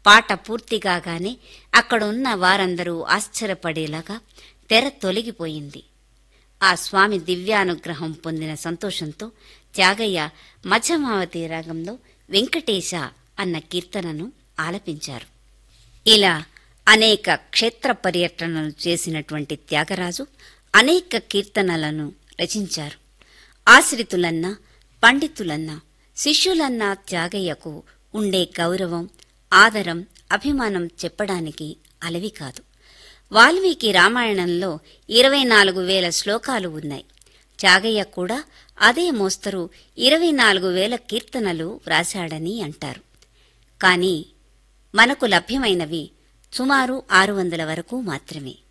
పాట పూర్తి కాగానే అక్కడున్న వారందరూ ఆశ్చర్యపడేలాగా తెర తొలగిపోయింది ఆ స్వామి దివ్యానుగ్రహం పొందిన సంతోషంతో త్యాగయ్య మధ్యమావతి రాగంలో వెంకటేశ అన్న కీర్తనను ఆలపించారు ఇలా అనేక క్షేత్ర పర్యటనలు చేసినటువంటి త్యాగరాజు అనేక కీర్తనలను రచించారు ఆశ్రితులన్నా పండితులన్నా శిష్యులన్నా త్యాగయ్యకు ఉండే గౌరవం ఆదరం అభిమానం చెప్పడానికి అలవి కాదు వాల్మీకి రామాయణంలో ఇరవై నాలుగు వేల శ్లోకాలు ఉన్నాయి త్యాగయ్య కూడా అదే మోస్తరు ఇరవై నాలుగు వేల కీర్తనలు వ్రాశాడని అంటారు కానీ మనకు లభ్యమైనవి సుమారు ఆరు వందల వరకు మాత్రమే